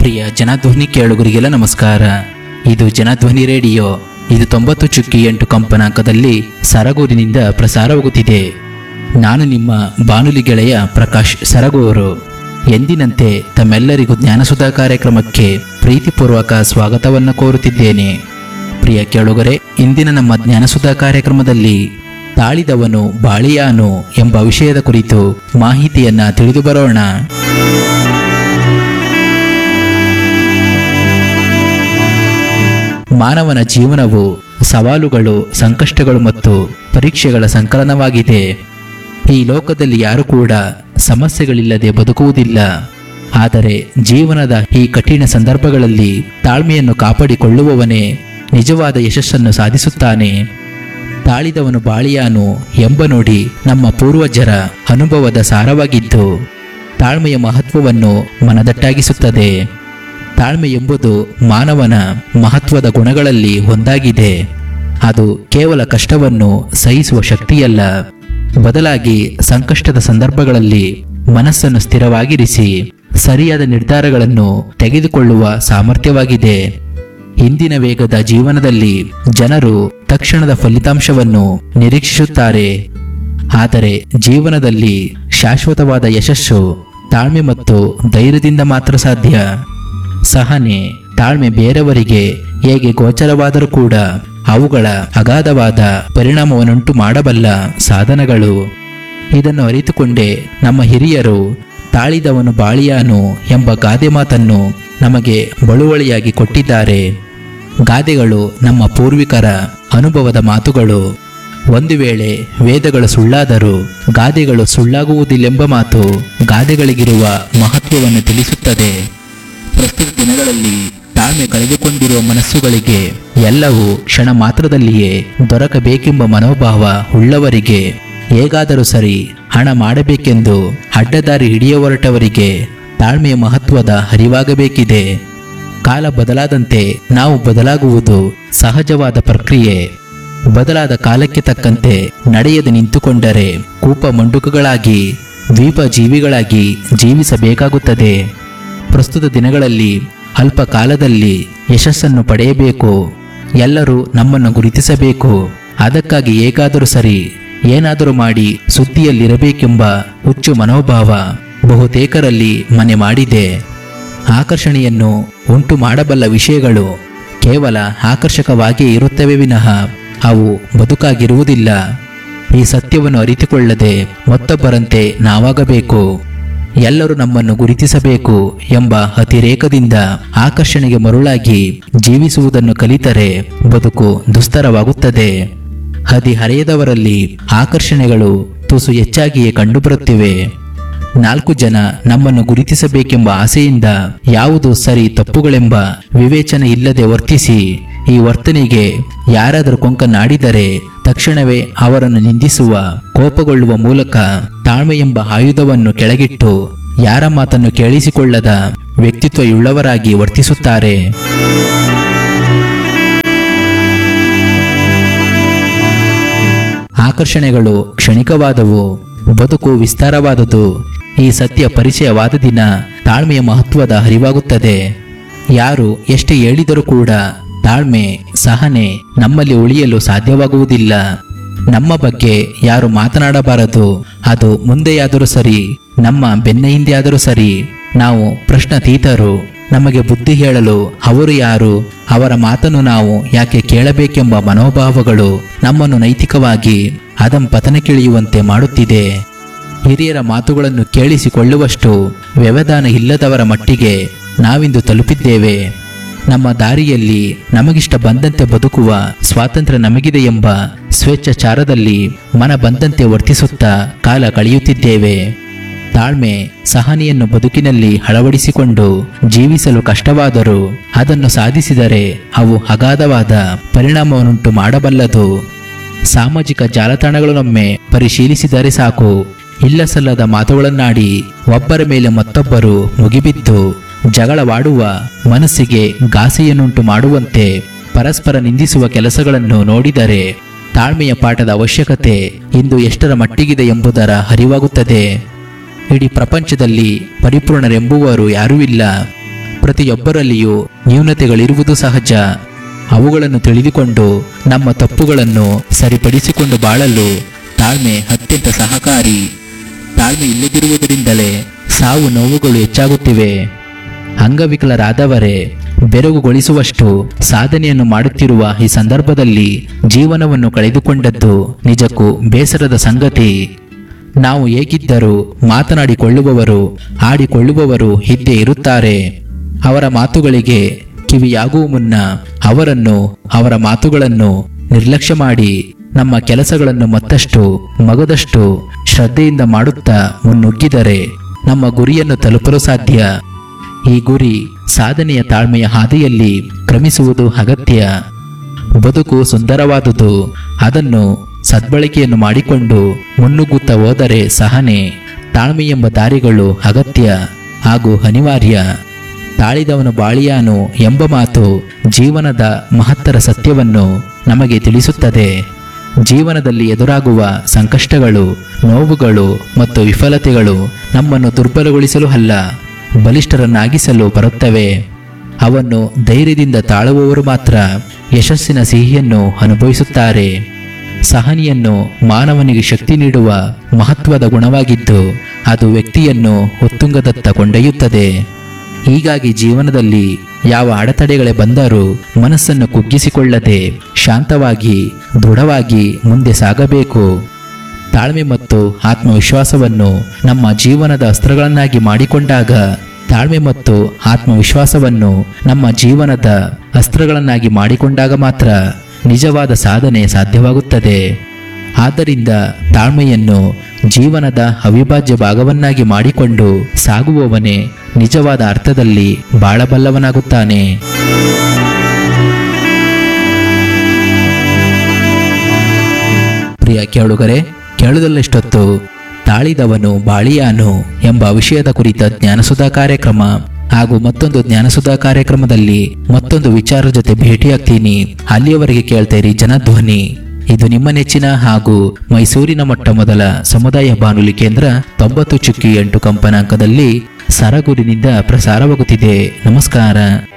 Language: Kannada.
ಪ್ರಿಯ ಜನಧ್ವನಿ ಕೇಳುಗರಿಗೆಲ್ಲ ನಮಸ್ಕಾರ ಇದು ಜನಧ್ವನಿ ರೇಡಿಯೋ ಇದು ತೊಂಬತ್ತು ಚುಕ್ಕಿ ಎಂಟು ಕಂಪನಾಂಕದಲ್ಲಿ ಸರಗೂರಿನಿಂದ ಪ್ರಸಾರವಾಗುತ್ತಿದೆ ನಾನು ನಿಮ್ಮ ಬಾನುಲಿ ಗೆಳೆಯ ಪ್ರಕಾಶ್ ಸರಗೂರು ಎಂದಿನಂತೆ ತಮ್ಮೆಲ್ಲರಿಗೂ ಜ್ಞಾನಸುಧಾ ಕಾರ್ಯಕ್ರಮಕ್ಕೆ ಪ್ರೀತಿಪೂರ್ವಕ ಸ್ವಾಗತವನ್ನು ಕೋರುತ್ತಿದ್ದೇನೆ ಪ್ರಿಯ ಕೇಳುಗರೆ ಇಂದಿನ ನಮ್ಮ ಜ್ಞಾನಸುಧಾ ಕಾರ್ಯಕ್ರಮದಲ್ಲಿ ತಾಳಿದವನು ಬಾಳಿಯಾನು ಎಂಬ ವಿಷಯದ ಕುರಿತು ಮಾಹಿತಿಯನ್ನ ತಿಳಿದು ಬರೋಣ ಮಾನವನ ಜೀವನವು ಸವಾಲುಗಳು ಸಂಕಷ್ಟಗಳು ಮತ್ತು ಪರೀಕ್ಷೆಗಳ ಸಂಕಲನವಾಗಿದೆ ಈ ಲೋಕದಲ್ಲಿ ಯಾರು ಕೂಡ ಸಮಸ್ಯೆಗಳಿಲ್ಲದೆ ಬದುಕುವುದಿಲ್ಲ ಆದರೆ ಜೀವನದ ಈ ಕಠಿಣ ಸಂದರ್ಭಗಳಲ್ಲಿ ತಾಳ್ಮೆಯನ್ನು ಕಾಪಾಡಿಕೊಳ್ಳುವವನೇ ನಿಜವಾದ ಯಶಸ್ಸನ್ನು ಸಾಧಿಸುತ್ತಾನೆ ತಾಳಿದವನು ಬಾಳಿಯಾನು ಎಂಬ ನುಡಿ ನಮ್ಮ ಪೂರ್ವಜರ ಅನುಭವದ ಸಾರವಾಗಿದ್ದು ತಾಳ್ಮೆಯ ಮಹತ್ವವನ್ನು ಮನದಟ್ಟಾಗಿಸುತ್ತದೆ ತಾಳ್ಮೆ ಎಂಬುದು ಮಾನವನ ಮಹತ್ವದ ಗುಣಗಳಲ್ಲಿ ಒಂದಾಗಿದೆ ಅದು ಕೇವಲ ಕಷ್ಟವನ್ನು ಸಹಿಸುವ ಶಕ್ತಿಯಲ್ಲ ಬದಲಾಗಿ ಸಂಕಷ್ಟದ ಸಂದರ್ಭಗಳಲ್ಲಿ ಮನಸ್ಸನ್ನು ಸ್ಥಿರವಾಗಿರಿಸಿ ಸರಿಯಾದ ನಿರ್ಧಾರಗಳನ್ನು ತೆಗೆದುಕೊಳ್ಳುವ ಸಾಮರ್ಥ್ಯವಾಗಿದೆ ಇಂದಿನ ವೇಗದ ಜೀವನದಲ್ಲಿ ಜನರು ತಕ್ಷಣದ ಫಲಿತಾಂಶವನ್ನು ನಿರೀಕ್ಷಿಸುತ್ತಾರೆ ಆದರೆ ಜೀವನದಲ್ಲಿ ಶಾಶ್ವತವಾದ ಯಶಸ್ಸು ತಾಳ್ಮೆ ಮತ್ತು ಧೈರ್ಯದಿಂದ ಮಾತ್ರ ಸಾಧ್ಯ ಸಹನೆ ತಾಳ್ಮೆ ಬೇರೆಯವರಿಗೆ ಹೇಗೆ ಗೋಚರವಾದರೂ ಕೂಡ ಅವುಗಳ ಅಗಾಧವಾದ ಪರಿಣಾಮವನ್ನುಂಟು ಮಾಡಬಲ್ಲ ಸಾಧನಗಳು ಇದನ್ನು ಅರಿತುಕೊಂಡೇ ನಮ್ಮ ಹಿರಿಯರು ತಾಳಿದವನು ಬಾಳಿಯಾನು ಎಂಬ ಗಾದೆ ಮಾತನ್ನು ನಮಗೆ ಬಳುವಳಿಯಾಗಿ ಕೊಟ್ಟಿದ್ದಾರೆ ಗಾದೆಗಳು ನಮ್ಮ ಪೂರ್ವಿಕರ ಅನುಭವದ ಮಾತುಗಳು ಒಂದು ವೇಳೆ ವೇದಗಳು ಸುಳ್ಳಾದರೂ ಗಾದೆಗಳು ಸುಳ್ಳಾಗುವುದಿಲ್ಲೆಂಬ ಮಾತು ಗಾದೆಗಳಿಗಿರುವ ಮಹತ್ವವನ್ನು ತಿಳಿಸುತ್ತದೆ ಪ್ರಸ್ತುತ ದಿನಗಳಲ್ಲಿ ತಾಳ್ಮೆ ಕಳೆದುಕೊಂಡಿರುವ ಮನಸ್ಸುಗಳಿಗೆ ಎಲ್ಲವೂ ಕ್ಷಣ ಮಾತ್ರದಲ್ಲಿಯೇ ದೊರಕಬೇಕೆಂಬ ಮನೋಭಾವ ಉಳ್ಳವರಿಗೆ ಹೇಗಾದರೂ ಸರಿ ಹಣ ಮಾಡಬೇಕೆಂದು ಅಡ್ಡದಾರಿ ಹಿಡಿಯ ಹೊರಟವರಿಗೆ ತಾಳ್ಮೆಯ ಮಹತ್ವದ ಅರಿವಾಗಬೇಕಿದೆ ಕಾಲ ಬದಲಾದಂತೆ ನಾವು ಬದಲಾಗುವುದು ಸಹಜವಾದ ಪ್ರಕ್ರಿಯೆ ಬದಲಾದ ಕಾಲಕ್ಕೆ ತಕ್ಕಂತೆ ನಡೆಯದೆ ನಿಂತುಕೊಂಡರೆ ಕೂಪ ಮಂಡುಕಗಳಾಗಿ ದ್ವೀಪ ಜೀವಿಗಳಾಗಿ ಜೀವಿಸಬೇಕಾಗುತ್ತದೆ ಪ್ರಸ್ತುತ ದಿನಗಳಲ್ಲಿ ಅಲ್ಪ ಕಾಲದಲ್ಲಿ ಯಶಸ್ಸನ್ನು ಪಡೆಯಬೇಕು ಎಲ್ಲರೂ ನಮ್ಮನ್ನು ಗುರುತಿಸಬೇಕು ಅದಕ್ಕಾಗಿ ಹೇಗಾದರೂ ಸರಿ ಏನಾದರೂ ಮಾಡಿ ಸುದ್ದಿಯಲ್ಲಿರಬೇಕೆಂಬ ಹುಚ್ಚು ಮನೋಭಾವ ಬಹುತೇಕರಲ್ಲಿ ಮನೆ ಮಾಡಿದೆ ಆಕರ್ಷಣೆಯನ್ನು ಉಂಟು ಮಾಡಬಲ್ಲ ವಿಷಯಗಳು ಕೇವಲ ಆಕರ್ಷಕವಾಗಿಯೇ ಇರುತ್ತವೆ ವಿನಃ ಅವು ಬದುಕಾಗಿರುವುದಿಲ್ಲ ಈ ಸತ್ಯವನ್ನು ಅರಿತುಕೊಳ್ಳದೆ ಮತ್ತೊಬ್ಬರಂತೆ ನಾವಾಗಬೇಕು ಎಲ್ಲರೂ ನಮ್ಮನ್ನು ಗುರುತಿಸಬೇಕು ಎಂಬ ಅತಿರೇಕದಿಂದ ಆಕರ್ಷಣೆಗೆ ಮರುಳಾಗಿ ಜೀವಿಸುವುದನ್ನು ಕಲಿತರೆ ಬದುಕು ದುಸ್ತರವಾಗುತ್ತದೆ ಹದಿಹರೆಯದವರಲ್ಲಿ ಆಕರ್ಷಣೆಗಳು ತುಸು ಹೆಚ್ಚಾಗಿಯೇ ಕಂಡುಬರುತ್ತಿವೆ ನಾಲ್ಕು ಜನ ನಮ್ಮನ್ನು ಗುರುತಿಸಬೇಕೆಂಬ ಆಸೆಯಿಂದ ಯಾವುದು ಸರಿ ತಪ್ಪುಗಳೆಂಬ ವಿವೇಚನೆ ಇಲ್ಲದೆ ವರ್ತಿಸಿ ಈ ವರ್ತನೆಗೆ ಯಾರಾದರೂ ಕೊಂಕನಾಡಿದರೆ ತಕ್ಷಣವೇ ಅವರನ್ನು ನಿಂದಿಸುವ ಕೋಪಗೊಳ್ಳುವ ಮೂಲಕ ತಾಳ್ಮೆ ಎಂಬ ಆಯುಧವನ್ನು ಕೆಳಗಿಟ್ಟು ಯಾರ ಮಾತನ್ನು ಕೇಳಿಸಿಕೊಳ್ಳದ ವ್ಯಕ್ತಿತ್ವಯುಳ್ಳವರಾಗಿ ವರ್ತಿಸುತ್ತಾರೆ ಆಕರ್ಷಣೆಗಳು ಕ್ಷಣಿಕವಾದವು ಬದುಕು ವಿಸ್ತಾರವಾದುದು ಈ ಸತ್ಯ ಪರಿಚಯವಾದ ದಿನ ತಾಳ್ಮೆಯ ಮಹತ್ವದ ಅರಿವಾಗುತ್ತದೆ ಯಾರು ಎಷ್ಟೇ ಹೇಳಿದರೂ ಕೂಡ ತಾಳ್ಮೆ ಸಹನೆ ನಮ್ಮಲ್ಲಿ ಉಳಿಯಲು ಸಾಧ್ಯವಾಗುವುದಿಲ್ಲ ನಮ್ಮ ಬಗ್ಗೆ ಯಾರು ಮಾತನಾಡಬಾರದು ಅದು ಮುಂದೆಯಾದರೂ ಸರಿ ನಮ್ಮ ಬೆನ್ನ ಹಿಂದೆಯಾದರೂ ಸರಿ ನಾವು ಪ್ರಶ್ನಾತೀತರು ನಮಗೆ ಬುದ್ಧಿ ಹೇಳಲು ಅವರು ಯಾರು ಅವರ ಮಾತನ್ನು ನಾವು ಯಾಕೆ ಕೇಳಬೇಕೆಂಬ ಮನೋಭಾವಗಳು ನಮ್ಮನ್ನು ನೈತಿಕವಾಗಿ ಅದಂ ಪತನಕ್ಕಿಳಿಯುವಂತೆ ಮಾಡುತ್ತಿದೆ ಹಿರಿಯರ ಮಾತುಗಳನ್ನು ಕೇಳಿಸಿಕೊಳ್ಳುವಷ್ಟು ವ್ಯವಧಾನ ಇಲ್ಲದವರ ಮಟ್ಟಿಗೆ ನಾವಿಂದು ತಲುಪಿದ್ದೇವೆ ನಮ್ಮ ದಾರಿಯಲ್ಲಿ ನಮಗಿಷ್ಟ ಬಂದಂತೆ ಬದುಕುವ ಸ್ವಾತಂತ್ರ್ಯ ನಮಗಿದೆ ಎಂಬ ಸ್ವೇಚ್ಛಾಚಾರದಲ್ಲಿ ಮನ ಬಂದಂತೆ ವರ್ತಿಸುತ್ತಾ ಕಾಲ ಕಳೆಯುತ್ತಿದ್ದೇವೆ ತಾಳ್ಮೆ ಸಹನೆಯನ್ನು ಬದುಕಿನಲ್ಲಿ ಅಳವಡಿಸಿಕೊಂಡು ಜೀವಿಸಲು ಕಷ್ಟವಾದರೂ ಅದನ್ನು ಸಾಧಿಸಿದರೆ ಅವು ಅಗಾಧವಾದ ಪರಿಣಾಮವನ್ನುಂಟು ಮಾಡಬಲ್ಲದು ಸಾಮಾಜಿಕ ಜಾಲತಾಣಗಳನ್ನೊಮ್ಮೆ ಪರಿಶೀಲಿಸಿದರೆ ಸಾಕು ಇಲ್ಲಸಲ್ಲದ ಮಾತುಗಳನ್ನಾಡಿ ಒಬ್ಬರ ಮೇಲೆ ಮತ್ತೊಬ್ಬರು ಮುಗಿಬಿದ್ದು ಜಗಳವಾಡುವ ಮನಸ್ಸಿಗೆ ಘಾಸೆಯನ್ನುಂಟು ಮಾಡುವಂತೆ ಪರಸ್ಪರ ನಿಂದಿಸುವ ಕೆಲಸಗಳನ್ನು ನೋಡಿದರೆ ತಾಳ್ಮೆಯ ಪಾಠದ ಅವಶ್ಯಕತೆ ಇಂದು ಎಷ್ಟರ ಮಟ್ಟಿಗಿದೆ ಎಂಬುದರ ಅರಿವಾಗುತ್ತದೆ ಇಡೀ ಪ್ರಪಂಚದಲ್ಲಿ ಪರಿಪೂರ್ಣರೆಂಬುವರು ಯಾರೂ ಇಲ್ಲ ಪ್ರತಿಯೊಬ್ಬರಲ್ಲಿಯೂ ನ್ಯೂನತೆಗಳಿರುವುದು ಸಹಜ ಅವುಗಳನ್ನು ತಿಳಿದುಕೊಂಡು ನಮ್ಮ ತಪ್ಪುಗಳನ್ನು ಸರಿಪಡಿಸಿಕೊಂಡು ಬಾಳಲು ತಾಳ್ಮೆ ಅತ್ಯಂತ ಸಹಕಾರಿ ತಾಳ್ಮೆ ಇಲ್ಲದಿರುವುದರಿಂದಲೇ ಸಾವು ನೋವುಗಳು ಹೆಚ್ಚಾಗುತ್ತಿವೆ ಅಂಗವಿಕಲರಾದವರೇ ಬೆರಗುಗೊಳಿಸುವಷ್ಟು ಸಾಧನೆಯನ್ನು ಮಾಡುತ್ತಿರುವ ಈ ಸಂದರ್ಭದಲ್ಲಿ ಜೀವನವನ್ನು ಕಳೆದುಕೊಂಡದ್ದು ನಿಜಕ್ಕೂ ಬೇಸರದ ಸಂಗತಿ ನಾವು ಹೇಗಿದ್ದರೂ ಮಾತನಾಡಿಕೊಳ್ಳುವವರು ಆಡಿಕೊಳ್ಳುವವರು ಇದ್ದೇ ಇರುತ್ತಾರೆ ಅವರ ಮಾತುಗಳಿಗೆ ಕಿವಿಯಾಗುವ ಮುನ್ನ ಅವರನ್ನು ಅವರ ಮಾತುಗಳನ್ನು ನಿರ್ಲಕ್ಷ್ಯ ಮಾಡಿ ನಮ್ಮ ಕೆಲಸಗಳನ್ನು ಮತ್ತಷ್ಟು ಮಗದಷ್ಟು ಶ್ರದ್ಧೆಯಿಂದ ಮಾಡುತ್ತಾ ಮುನ್ನುಗ್ಗಿದರೆ ನಮ್ಮ ಗುರಿಯನ್ನು ತಲುಪಲು ಸಾಧ್ಯ ಈ ಗುರಿ ಸಾಧನೆಯ ತಾಳ್ಮೆಯ ಹಾದಿಯಲ್ಲಿ ಕ್ರಮಿಸುವುದು ಅಗತ್ಯ ಬದುಕು ಸುಂದರವಾದುದು ಅದನ್ನು ಸದ್ಬಳಕೆಯನ್ನು ಮಾಡಿಕೊಂಡು ಮುನ್ನುಗ್ಗುತ್ತಾ ಹೋದರೆ ಸಹನೆ ತಾಳ್ಮೆ ಎಂಬ ದಾರಿಗಳು ಅಗತ್ಯ ಹಾಗೂ ಅನಿವಾರ್ಯ ತಾಳಿದವನು ಬಾಳಿಯಾನು ಎಂಬ ಮಾತು ಜೀವನದ ಮಹತ್ತರ ಸತ್ಯವನ್ನು ನಮಗೆ ತಿಳಿಸುತ್ತದೆ ಜೀವನದಲ್ಲಿ ಎದುರಾಗುವ ಸಂಕಷ್ಟಗಳು ನೋವುಗಳು ಮತ್ತು ವಿಫಲತೆಗಳು ನಮ್ಮನ್ನು ದುರ್ಬಲಗೊಳಿಸಲು ಅಲ್ಲ ಬಲಿಷ್ಠರನ್ನಾಗಿಸಲು ಬರುತ್ತವೆ ಅವನ್ನು ಧೈರ್ಯದಿಂದ ತಾಳುವವರು ಮಾತ್ರ ಯಶಸ್ಸಿನ ಸಿಹಿಯನ್ನು ಅನುಭವಿಸುತ್ತಾರೆ ಸಹನೆಯನ್ನು ಮಾನವನಿಗೆ ಶಕ್ತಿ ನೀಡುವ ಮಹತ್ವದ ಗುಣವಾಗಿದ್ದು ಅದು ವ್ಯಕ್ತಿಯನ್ನು ಉತ್ತುಂಗದತ್ತ ಕೊಂಡೊಯ್ಯುತ್ತದೆ ಹೀಗಾಗಿ ಜೀವನದಲ್ಲಿ ಯಾವ ಅಡೆತಡೆಗಳೇ ಬಂದರೂ ಮನಸ್ಸನ್ನು ಕುಗ್ಗಿಸಿಕೊಳ್ಳದೆ ಶಾಂತವಾಗಿ ದೃಢವಾಗಿ ಮುಂದೆ ಸಾಗಬೇಕು ತಾಳ್ಮೆ ಮತ್ತು ಆತ್ಮವಿಶ್ವಾಸವನ್ನು ನಮ್ಮ ಜೀವನದ ಅಸ್ತ್ರಗಳನ್ನಾಗಿ ಮಾಡಿಕೊಂಡಾಗ ತಾಳ್ಮೆ ಮತ್ತು ಆತ್ಮವಿಶ್ವಾಸವನ್ನು ನಮ್ಮ ಜೀವನದ ಅಸ್ತ್ರಗಳನ್ನಾಗಿ ಮಾಡಿಕೊಂಡಾಗ ಮಾತ್ರ ನಿಜವಾದ ಸಾಧನೆ ಸಾಧ್ಯವಾಗುತ್ತದೆ ಆದ್ದರಿಂದ ತಾಳ್ಮೆಯನ್ನು ಜೀವನದ ಅವಿಭಾಜ್ಯ ಭಾಗವನ್ನಾಗಿ ಮಾಡಿಕೊಂಡು ಸಾಗುವವನೇ ನಿಜವಾದ ಅರ್ಥದಲ್ಲಿ ಬಾಳಬಲ್ಲವನಾಗುತ್ತಾನೆ ಪ್ರಿಯ ಕೇಳುಗರೆ ಕೇಳುವುದಲ್ಲೆಷ್ಟೊತ್ತು ತಾಳಿದವನು ಬಾಳಿಯಾನು ಎಂಬ ವಿಷಯದ ಕುರಿತ ಜ್ಞಾನಸುಧಾ ಕಾರ್ಯಕ್ರಮ ಹಾಗೂ ಮತ್ತೊಂದು ಜ್ಞಾನಸುಧಾ ಕಾರ್ಯಕ್ರಮದಲ್ಲಿ ಮತ್ತೊಂದು ವಿಚಾರ ಜೊತೆ ಭೇಟಿಯಾಗ್ತೀನಿ ಅಲ್ಲಿಯವರೆಗೆ ಕೇಳ್ತೇರಿ ಜನಧ್ವನಿ ಇದು ನಿಮ್ಮ ನೆಚ್ಚಿನ ಹಾಗೂ ಮೈಸೂರಿನ ಮೊಟ್ಟ ಮೊದಲ ಸಮುದಾಯ ಬಾನುಲಿ ಕೇಂದ್ರ ತೊಂಬತ್ತು ಚುಕ್ಕಿ ಎಂಟು ಕಂಪನಾಂಕದಲ್ಲಿ ಸರಗೂರಿನಿಂದ ಪ್ರಸಾರವಾಗುತ್ತಿದೆ ನಮಸ್ಕಾರ